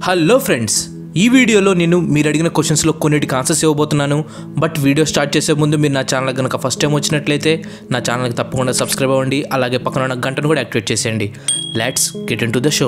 hello friends ఈ వీడియోలో నేను మీరు అడిగిన క్వశ్చన్స్లో కొన్నిటికి ఆన్సర్స్ ఇవ్వబోతున్నాను బట్ వీడియో స్టార్ట్ చేసే ముందు మీరు నా ఛానల్ కనుక ఫస్ట్ టైం వచ్చినట్లయితే నా ఛానల్కి తప్పకుండా సబ్స్క్రైబ్ అవ్వండి అలాగే పక్కన ఉన్న గంటను కూడా యాక్టివేట్ చేసేయండి let's get into the show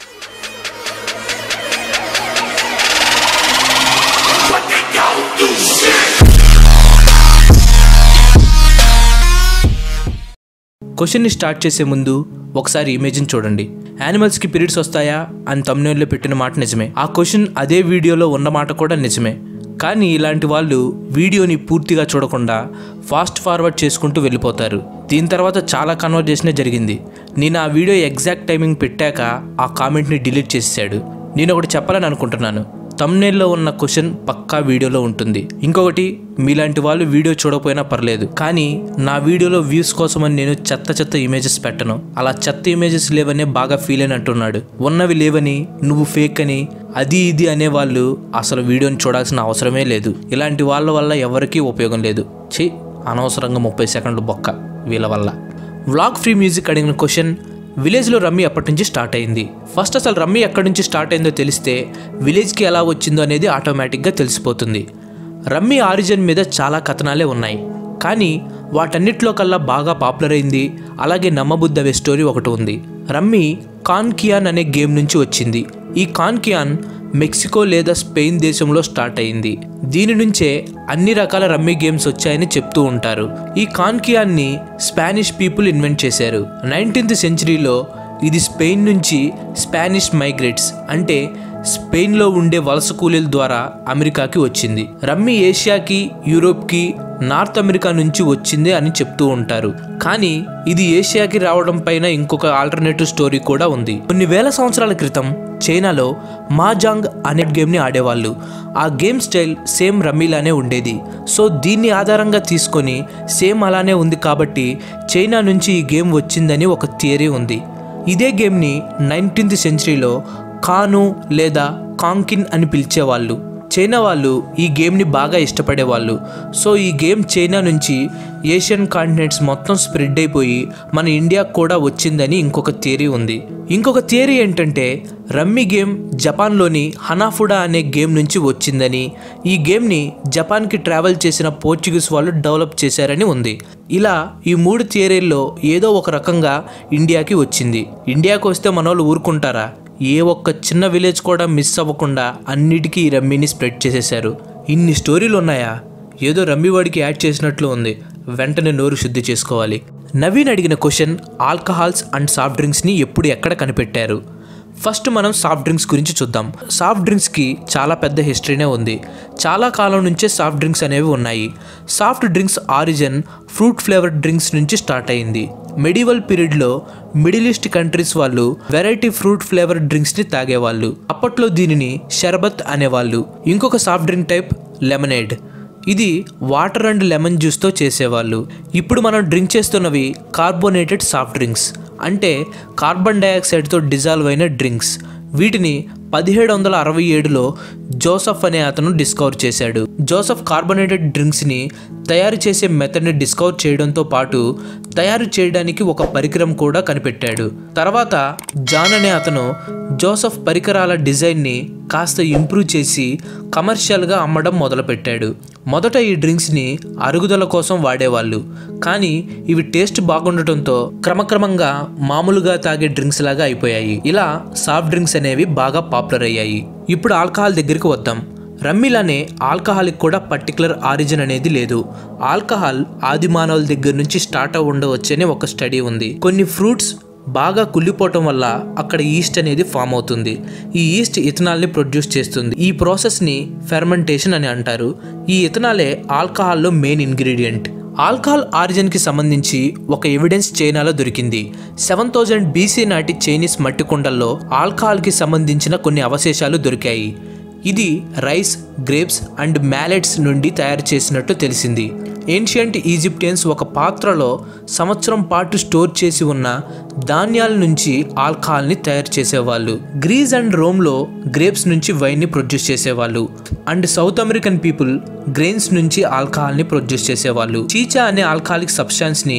క్వశ్చన్ని స్టార్ట్ చేసే ముందు ఒకసారి ఇమేజ్ని చూడండి యానిమల్స్కి పీరియడ్స్ వస్తాయా అని తమ్నేల్లో పెట్టిన మాట నిజమే ఆ క్వశ్చన్ అదే వీడియోలో ఉన్న మాట కూడా నిజమే కానీ ఇలాంటి వాళ్ళు వీడియోని పూర్తిగా చూడకుండా ఫాస్ట్ ఫార్వర్డ్ చేసుకుంటూ వెళ్ళిపోతారు దీని తర్వాత చాలా కన్వర్జేషనే జరిగింది నేను ఆ వీడియో ఎగ్జాక్ట్ టైమింగ్ పెట్టాక ఆ కామెంట్ని డిలీట్ చేసేసాడు నేను ఒకటి చెప్పాలని అనుకుంటున్నాను తమ్నేల్లో ఉన్న క్వశ్చన్ పక్కా వీడియోలో ఉంటుంది ఇంకొకటి మీలాంటి వాళ్ళు వీడియో చూడకపోయినా పర్లేదు కానీ నా వీడియోలో వ్యూస్ కోసమని నేను చెత్త చెత్త ఇమేజెస్ పెట్టను అలా చెత్త ఇమేజెస్ లేవనే బాగా ఫీల్ అని అంటున్నాడు ఉన్నవి లేవని నువ్వు ఫేక్ అని అది ఇది అనేవాళ్ళు అసలు వీడియోని చూడాల్సిన అవసరమే లేదు ఇలాంటి వాళ్ళ వల్ల ఎవరికీ ఉపయోగం లేదు ఛీ అనవసరంగా ముప్పై సెకండ్లు బొక్క వీళ్ళ వల్ల వ్లాగ్ ఫ్రీ మ్యూజిక్ అడిగిన క్వశ్చన్ విలేజ్లో రమ్మీ ఎప్పటి నుంచి స్టార్ట్ అయింది ఫస్ట్ అసలు రమ్మీ ఎక్కడి నుంచి స్టార్ట్ అయిందో తెలిస్తే విలేజ్కి ఎలా వచ్చిందో అనేది ఆటోమేటిక్గా తెలిసిపోతుంది రమ్మీ ఆరిజిన్ మీద చాలా కథనాలే ఉన్నాయి కానీ వాటన్నిటిలో కల్లా బాగా పాపులర్ అయింది అలాగే నమ్మబుద్ధవే స్టోరీ ఒకటి ఉంది రమ్మీ కాన్కియాన్ అనే గేమ్ నుంచి వచ్చింది ఈ కాన్కియాన్ మెక్సికో లేదా స్పెయిన్ దేశంలో స్టార్ట్ అయింది దీని నుంచే అన్ని రకాల రమ్మీ గేమ్స్ వచ్చాయని చెప్తూ ఉంటారు ఈ కాన్కియాన్ని స్పానిష్ పీపుల్ ఇన్వెంట్ చేశారు నైన్టీన్త్ సెంచరీలో ఇది స్పెయిన్ నుంచి స్పానిష్ మైగ్రేట్స్ అంటే స్పెయిన్లో ఉండే వలస కూలీల ద్వారా అమెరికాకి వచ్చింది రమ్మీ ఏషియాకి యూరోప్కి నార్త్ అమెరికా నుంచి వచ్చింది అని చెప్తూ ఉంటారు కానీ ఇది ఏషియాకి రావడం పైన ఇంకొక ఆల్టర్నేటివ్ స్టోరీ కూడా ఉంది కొన్ని వేల సంవత్సరాల క్రితం చైనాలో మాజాంగ్ అనే గేమ్ని ఆడేవాళ్ళు ఆ గేమ్ స్టైల్ సేమ్ రమ్మీలానే ఉండేది సో దీన్ని ఆధారంగా తీసుకొని సేమ్ అలానే ఉంది కాబట్టి చైనా నుంచి ఈ గేమ్ వచ్చిందని ఒక థియరీ ఉంది ఇదే గేమ్ని నైన్టీన్త్ సెంచరీలో కాను లేదా కాంకిన్ అని పిలిచేవాళ్ళు చైనా వాళ్ళు ఈ గేమ్ని బాగా ఇష్టపడేవాళ్ళు సో ఈ గేమ్ చైనా నుంచి ఏషియన్ కాంటినెంట్స్ మొత్తం స్ప్రెడ్ అయిపోయి మన ఇండియాకు కూడా వచ్చిందని ఇంకొక థియరీ ఉంది ఇంకొక థియరీ ఏంటంటే రమ్మీ గేమ్ జపాన్లోని హనాఫుడా అనే గేమ్ నుంచి వచ్చిందని ఈ గేమ్ని జపాన్కి ట్రావెల్ చేసిన పోర్చుగీస్ వాళ్ళు డెవలప్ చేశారని ఉంది ఇలా ఈ మూడు థియరీల్లో ఏదో ఒక రకంగా ఇండియాకి వచ్చింది ఇండియాకి వస్తే మన వాళ్ళు ఊరుకుంటారా ఏ ఒక్క చిన్న విలేజ్ కూడా మిస్ అవ్వకుండా అన్నిటికీ ఈ రమ్మీని స్ప్రెడ్ చేసేశారు ఇన్ని స్టోరీలు ఉన్నాయా ఏదో రమ్మీ వాడికి యాడ్ చేసినట్లు ఉంది వెంటనే నోరు శుద్ధి చేసుకోవాలి నవీన్ అడిగిన క్వశ్చన్ ఆల్కహాల్స్ అండ్ సాఫ్ట్ డ్రింక్స్ని ఎప్పుడు ఎక్కడ కనిపెట్టారు ఫస్ట్ మనం సాఫ్ట్ డ్రింక్స్ గురించి చూద్దాం సాఫ్ట్ డ్రింక్స్కి చాలా పెద్ద హిస్టరీనే ఉంది చాలా కాలం నుంచే సాఫ్ట్ డ్రింక్స్ అనేవి ఉన్నాయి soft drinks origin fruit flavoured drinks నుంచి స్టార్ట్ అయింది మెడివల్ పీరియడ్లో middle east countries variety fruit flavour ఫ్లేవర్ డ్రింక్స్ని తాగేవాళ్ళు అప్పట్లో దీనిని షర్బత్ అనేవాళ్ళు ఇంకొక సాఫ్ట్ డ్రింక్ టైప్ లెమనేడ్ ఇది వాటర్ అండ్ లెమన్ జ్యూస్తో చేసేవాళ్ళు ఇప్పుడు మనం డ్రింక్ చేస్తున్నవి కార్బోనేటెడ్ సాఫ్ట్ డ్రింక్స్ అంటే కార్బన్ డైఆక్సైడ్తో డిజాల్వ్ అయిన డ్రింక్స్ వీటిని పదిహేడు వందల అరవై ఏడులో జోసఫ్ అనే అతను డిస్కవర్ చేశాడు జోసఫ్ కార్బోనేటెడ్ డ్రింక్స్ని తయారు చేసే మెథడ్ని డిస్కవర్ చేయడంతో పాటు తయారు చేయడానికి ఒక పరికరం కూడా కనిపెట్టాడు తర్వాత జాన్ అనే అతను జోసఫ్ పరికరాల డిజైన్ని కాస్త ఇంప్రూవ్ చేసి కమర్షియల్గా అమ్మడం మొదలుపెట్టాడు మొదట ఈ డ్రింక్స్ని అరుగుదల కోసం వాడేవాళ్ళు కానీ ఇవి టేస్ట్ బాగుండటంతో క్రమక్రమంగా మామూలుగా తాగే డ్రింక్స్ లాగా అయిపోయాయి ఇలా సాఫ్ట్ డ్రింక్స్ అనేవి బాగా పాపులర్ అయ్యాయి ఇప్పుడు ఆల్కహాల్ దగ్గరికి వద్దాం రమ్మీలానే ఆల్కహాల్కి కూడా పర్టికులర్ ఆరిజిన్ అనేది లేదు ఆల్కహాల్ ఆది మానవుల దగ్గర నుంచి స్టార్ట్ అవ్వ ఉండవచ్చని ఒక స్టడీ ఉంది కొన్ని ఫ్రూట్స్ బాగా కుళ్ళిపోవటం వల్ల అక్కడ ఈస్ట్ అనేది ఫామ్ అవుతుంది ఈ ఈస్ట్ ఇథనాల్ని ప్రొడ్యూస్ చేస్తుంది ఈ ప్రాసెస్ని ఫెర్మెంటేషన్ అని అంటారు ఈ ఇథనాలే ఆల్కహాల్లో మెయిన్ ఇంగ్రీడియంట్ ఆల్కహాల్ ఆరిజిన్కి సంబంధించి ఒక ఎవిడెన్స్ చైనాలో దొరికింది సెవెన్ థౌజండ్ బీసీ నాటి చైనీస్ మట్టి కుండల్లో ఆల్కహాల్కి సంబంధించిన కొన్ని అవశేషాలు దొరికాయి ఇది రైస్ గ్రేప్స్ అండ్ మ్యాలెట్స్ నుండి తయారు చేసినట్టు తెలిసింది ఏన్షియంట్ ఈజిప్టియన్స్ ఒక పాత్రలో సంవత్సరం పాటు స్టోర్ చేసి ఉన్న ధాన్యాల నుంచి ఆల్కహాల్ని తయారు చేసేవాళ్ళు గ్రీజ్ అండ్ రోమ్లో గ్రేప్స్ నుంచి వైన్ని ప్రొడ్యూస్ చేసేవాళ్ళు and South American people grains నుంచి ఆల్కహాల్ని ప్రొడ్యూస్ చేసేవాళ్ళు చీచా అనే ఆల్కహాలిక్ సబ్స్టాన్స్ని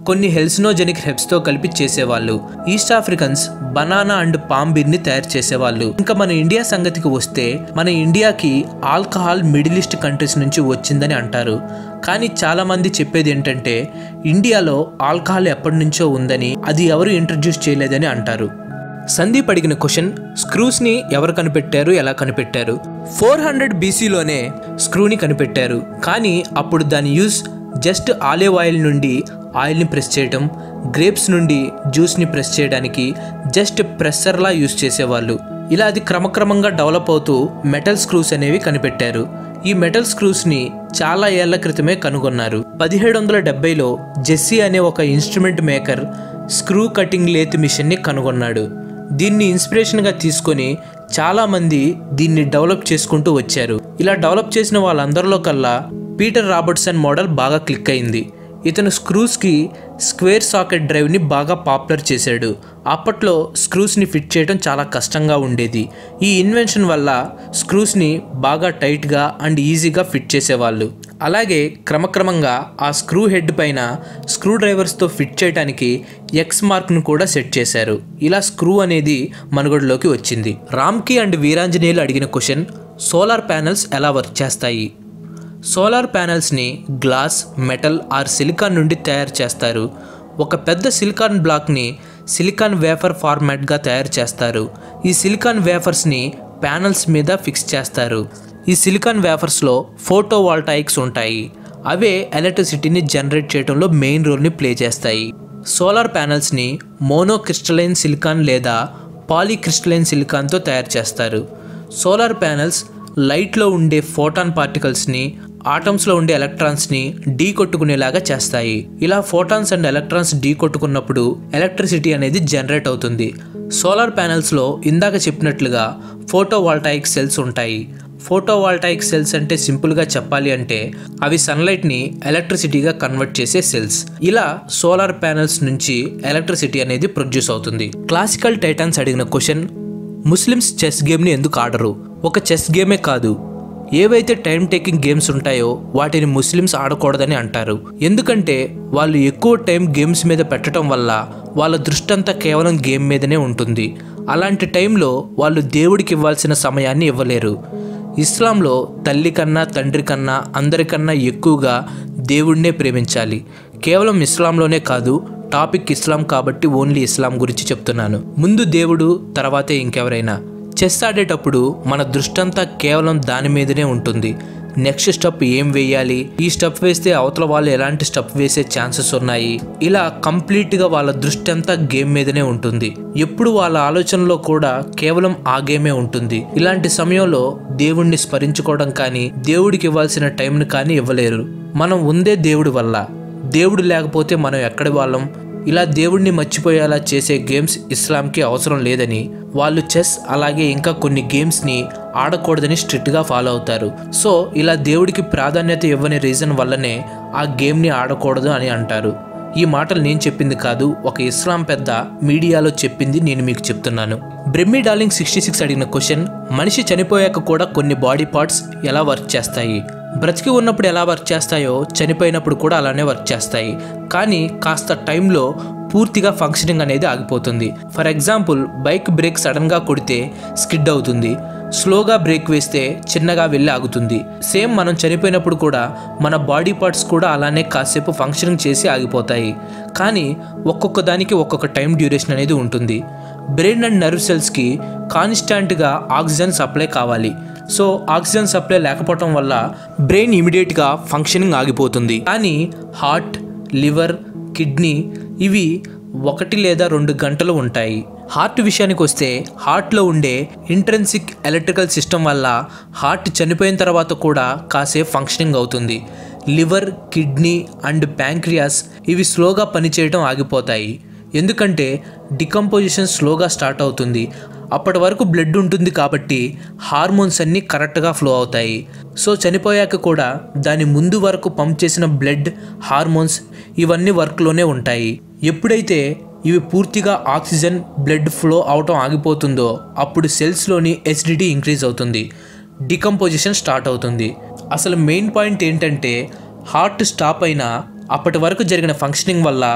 కొన్ని హెల్సినోజెనిక్ హెబ్స్తో కలిపి చేసేవాళ్ళు East Africans banana and palm బీర్ని తయారు చేసేవాళ్ళు ఇంకా మన ఇండియా సంగతికి వస్తే మన ఇండియాకి ఆల్కహాల్ మిడిల్ ఈస్ట్ కంట్రీస్ నుంచి వచ్చిందని అంటారు కానీ చాలా మంది చెప్పేది ఏంటంటే ఇండియాలో ఆల్కహాల్ ఎప్పటి నుంచో ఉందని అది ఎవరు ఇంట్రడ్యూస్ చేయలేదని అంటారు సందీప్ అడిగిన క్వశ్చన్ స్క్రూస్ని ఎవరు కనిపెట్టారు ఎలా కనిపెట్టారు ఫోర్ హండ్రెడ్ బీసీలోనే స్క్రూని కనిపెట్టారు కానీ అప్పుడు దాని యూజ్ జస్ట్ ఆలివ్ ఆయిల్ నుండి ఆయిల్ని ప్రెస్ చేయడం గ్రేప్స్ నుండి జ్యూస్ని ప్రెస్ చేయడానికి జస్ట్ ప్రెస్సర్లా యూజ్ చేసేవాళ్ళు ఇలా అది క్రమక్రమంగా డెవలప్ అవుతూ మెటల్ స్క్రూస్ అనేవి కనిపెట్టారు ఈ మెటల్ స్క్రూస్ని చాలా ఏళ్ల క్రితమే కనుగొన్నారు పదిహేడు వందల డెబ్బైలో జెస్సీ అనే ఒక instrument maker screw cutting lathe మిషన్ని కనుగొన్నాడు దీన్ని ఇన్స్పిరేషన్గా తీసుకొని చాలామంది దీన్ని డెవలప్ చేసుకుంటూ వచ్చారు ఇలా డెవలప్ చేసిన వాళ్ళందరిలో కల్లా పీటర్ రాబర్ట్సన్ మోడల్ బాగా క్లిక్ అయింది ఇతను స్క్రూస్కి స్క్వేర్ సాకెట్ డ్రైవ్ని బాగా పాపులర్ చేశాడు అప్పట్లో స్క్రూస్ని ఫిట్ చేయడం చాలా కష్టంగా ఉండేది ఈ ఇన్వెన్షన్ వల్ల స్క్రూస్ని బాగా టైట్గా అండ్ ఈజీగా ఫిట్ చేసేవాళ్ళు అలాగే క్రమక్రమంగా ఆ స్క్రూ హెడ్ పైన స్క్రూ డ్రైవర్స్తో ఫిట్ చేయడానికి ఎక్స్ మార్క్ను కూడా సెట్ చేశారు ఇలా స్క్రూ అనేది మనుగడలోకి వచ్చింది రామ్కి అండ్ వీరాంజనేయులు అడిగిన క్వశ్చన్ సోలార్ ప్యానెల్స్ ఎలా వర్క్ చేస్తాయి సోలార్ ప్యానెల్స్ని గ్లాస్ మెటల్ ఆర్ సిలికాన్ నుండి తయారు చేస్తారు ఒక పెద్ద సిలికాన్ బ్లాక్ని సిలికాన్ వేఫర్ ఫార్మాట్గా తయారు చేస్తారు ఈ సిలికాన్ వేఫర్స్ని ప్యానెల్స్ మీద ఫిక్స్ చేస్తారు ఈ సిలికాన్ వేఫర్స్లో ఫోటో వాల్టాయిక్స్ ఉంటాయి అవే ఎలక్ట్రిసిటీని జనరేట్ చేయడంలో మెయిన్ రోల్ని ప్లే చేస్తాయి సోలార్ ప్యానెల్స్ని మోనో క్రిస్టలైన్ సిలికాన్ లేదా పాలీక్రిస్టలైన్ సిలికాన్తో తయారు చేస్తారు సోలార్ ప్యానెల్స్ లైట్లో ఉండే ఫోటాన్ పార్టికల్స్ని ఆటమ్స్లో ఉండే ఎలక్ట్రాన్స్ని ఢీ కొట్టుకునేలాగా చేస్తాయి ఇలా ఫోటాన్స్ అండ్ ఎలక్ట్రాన్స్ ఢీ కొట్టుకున్నప్పుడు ఎలక్ట్రిసిటీ అనేది జనరేట్ అవుతుంది సోలార్ ప్యానెల్స్లో ఇందాక చెప్పినట్లుగా ఫోటో వాల్టాయిక్ సెల్స్ ఉంటాయి ఫోటో వాల్టాయిక్ సెల్స్ అంటే సింపుల్గా చెప్పాలి అంటే అవి సన్లైట్ని ఎలక్ట్రిసిటీగా కన్వర్ట్ చేసే సెల్స్ ఇలా సోలార్ ప్యానెల్స్ నుంచి ఎలక్ట్రిసిటీ అనేది ప్రొడ్యూస్ అవుతుంది క్లాసికల్ టైటాన్స్ అడిగిన క్వశ్చన్ ముస్లిమ్స్ చెస్ గేమ్ని ఎందుకు ఆడరు ఒక చెస్ గేమే కాదు ఏవైతే టైం టేకింగ్ గేమ్స్ ఉంటాయో వాటిని ముస్లిమ్స్ ఆడకూడదని అంటారు ఎందుకంటే వాళ్ళు ఎక్కువ టైం గేమ్స్ మీద పెట్టడం వల్ల వాళ్ళ దృష్టి అంతా కేవలం గేమ్ మీదనే ఉంటుంది అలాంటి టైంలో వాళ్ళు దేవుడికి ఇవ్వాల్సిన సమయాన్ని ఇవ్వలేరు ఇస్లాంలో తల్లి కన్నా తండ్రి కన్నా అందరికన్నా ఎక్కువగా దేవుడినే ప్రేమించాలి కేవలం ఇస్లాంలోనే కాదు టాపిక్ ఇస్లాం కాబట్టి ఓన్లీ ఇస్లాం గురించి చెప్తున్నాను ముందు దేవుడు తర్వాతే ఇంకెవరైనా చెస్ ఆడేటప్పుడు మన దృష్టంతా కేవలం దాని మీదనే ఉంటుంది నెక్స్ట్ స్టెప్ ఏం వేయాలి ఈ స్టెప్ వేస్తే అవతల వాళ్ళు ఎలాంటి స్టెప్ వేసే ఛాన్సెస్ ఉన్నాయి ఇలా కంప్లీట్గా వాళ్ళ దృష్టి అంతా గేమ్ మీదనే ఉంటుంది ఎప్పుడు వాళ్ళ ఆలోచనలో కూడా కేవలం ఆ గేమే ఉంటుంది ఇలాంటి సమయంలో దేవుణ్ణి స్మరించుకోవడం కానీ దేవుడికి ఇవ్వాల్సిన టైంని కానీ ఇవ్వలేరు మనం ఉందే దేవుడి వల్ల దేవుడు లేకపోతే మనం ఎక్కడి వాళ్ళం ఇలా దేవుడిని మర్చిపోయేలా చేసే గేమ్స్ ఇస్లాంకి అవసరం లేదని వాళ్ళు చెస్ అలాగే ఇంకా కొన్ని గేమ్స్ని ఆడకూడదని స్ట్రిక్ట్గా ఫాలో అవుతారు సో ఇలా దేవుడికి ప్రాధాన్యత ఇవ్వని రీజన్ వల్లనే ఆ గేమ్ని ఆడకూడదు అని అంటారు ఈ మాటలు నేను చెప్పింది కాదు ఒక ఇస్లాం పెద్ద మీడియాలో చెప్పింది నేను మీకు చెప్తున్నాను బ్రెమ్మీ డార్లింగ్ సిక్స్టీ సిక్స్ అడిగిన క్వశ్చన్ మనిషి చనిపోయాక కూడా కొన్ని బాడీ పార్ట్స్ ఎలా వర్క్ చేస్తాయి బ్రతికి ఉన్నప్పుడు ఎలా వర్క్ చేస్తాయో చనిపోయినప్పుడు కూడా అలానే వర్క్ చేస్తాయి కానీ కాస్త టైంలో పూర్తిగా ఫంక్షనింగ్ అనేది ఆగిపోతుంది ఫర్ ఎగ్జాంపుల్ బైక్ బ్రేక్ సడన్గా కొడితే స్కిడ్ అవుతుంది స్లోగా బ్రేక్ వేస్తే చిన్నగా వెళ్ళి ఆగుతుంది సేమ్ మనం చనిపోయినప్పుడు కూడా మన బాడీ పార్ట్స్ కూడా అలానే కాసేపు ఫంక్షనింగ్ చేసి ఆగిపోతాయి కానీ ఒక్కొక్క దానికి ఒక్కొక్క టైం డ్యూరేషన్ అనేది ఉంటుంది బ్రెయిన్ అండ్ నర్వ్ సెల్స్కి కాన్స్టాంట్గా ఆక్సిజన్ సప్లై కావాలి సో ఆక్సిజన్ సప్లై లేకపోవటం వల్ల బ్రెయిన్ ఇమీడియట్గా ఫంక్షనింగ్ ఆగిపోతుంది కానీ హార్ట్ లివర్ కిడ్నీ ఇవి ఒకటి లేదా రెండు గంటలు ఉంటాయి హార్ట్ విషయానికి వస్తే హార్ట్లో ఉండే ఇంట్రెన్సిక్ ఎలక్ట్రికల్ సిస్టమ్ వల్ల హార్ట్ చనిపోయిన తర్వాత కూడా కాసేపు ఫంక్షనింగ్ అవుతుంది లివర్ కిడ్నీ అండ్ ప్యాంక్రియాస్ ఇవి స్లోగా పనిచేయడం ఆగిపోతాయి ఎందుకంటే డికంపోజిషన్ స్లోగా స్టార్ట్ అవుతుంది అప్పటి వరకు బ్లడ్ ఉంటుంది కాబట్టి హార్మోన్స్ అన్నీ కరెక్ట్గా ఫ్లో అవుతాయి సో చనిపోయాక కూడా దాని ముందు వరకు పంప్ చేసిన బ్లడ్ హార్మోన్స్ ఇవన్నీ వర్క్లోనే ఉంటాయి ఎప్పుడైతే ఇవి పూర్తిగా ఆక్సిజన్ బ్లడ్ ఫ్లో అవటం ఆగిపోతుందో అప్పుడు సెల్స్లోని హెచ్డిటీ ఇంక్రీజ్ అవుతుంది డికంపోజిషన్ స్టార్ట్ అవుతుంది అసలు మెయిన్ పాయింట్ ఏంటంటే హార్ట్ స్టాప్ అయినా అప్పటి వరకు జరిగిన ఫంక్షనింగ్ వల్ల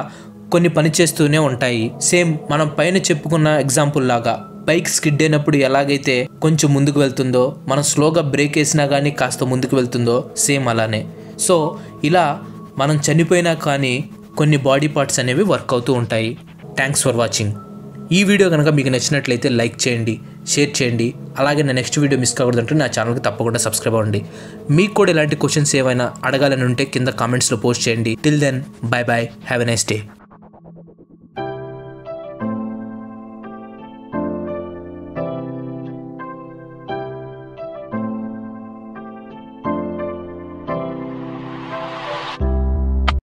కొన్ని పనిచేస్తూనే ఉంటాయి సేమ్ మనం పైన చెప్పుకున్న ఎగ్జాంపుల్ లాగా బైక్ స్కిడ్ అయినప్పుడు ఎలాగైతే కొంచెం ముందుకు వెళ్తుందో మనం స్లోగా బ్రేక్ వేసినా కానీ కాస్త ముందుకు వెళ్తుందో సేమ్ అలానే సో ఇలా మనం చనిపోయినా కానీ కొన్ని బాడీ పార్ట్స్ అనేవి వర్క్ అవుతూ ఉంటాయి థ్యాంక్స్ ఫర్ వాచింగ్ ఈ వీడియో కనుక మీకు నచ్చినట్లయితే లైక్ చేయండి షేర్ చేయండి అలాగే నా నెక్స్ట్ వీడియో మిస్ కాకూడదంటే నా ఛానల్కి తప్పకుండా సబ్స్క్రైబ్ అవ్వండి మీకు కూడా ఇలాంటి క్వశ్చన్స్ ఏమైనా అడగాలని ఉంటే కింద కామెంట్స్లో పోస్ట్ చేయండి till then bye bye have a nice day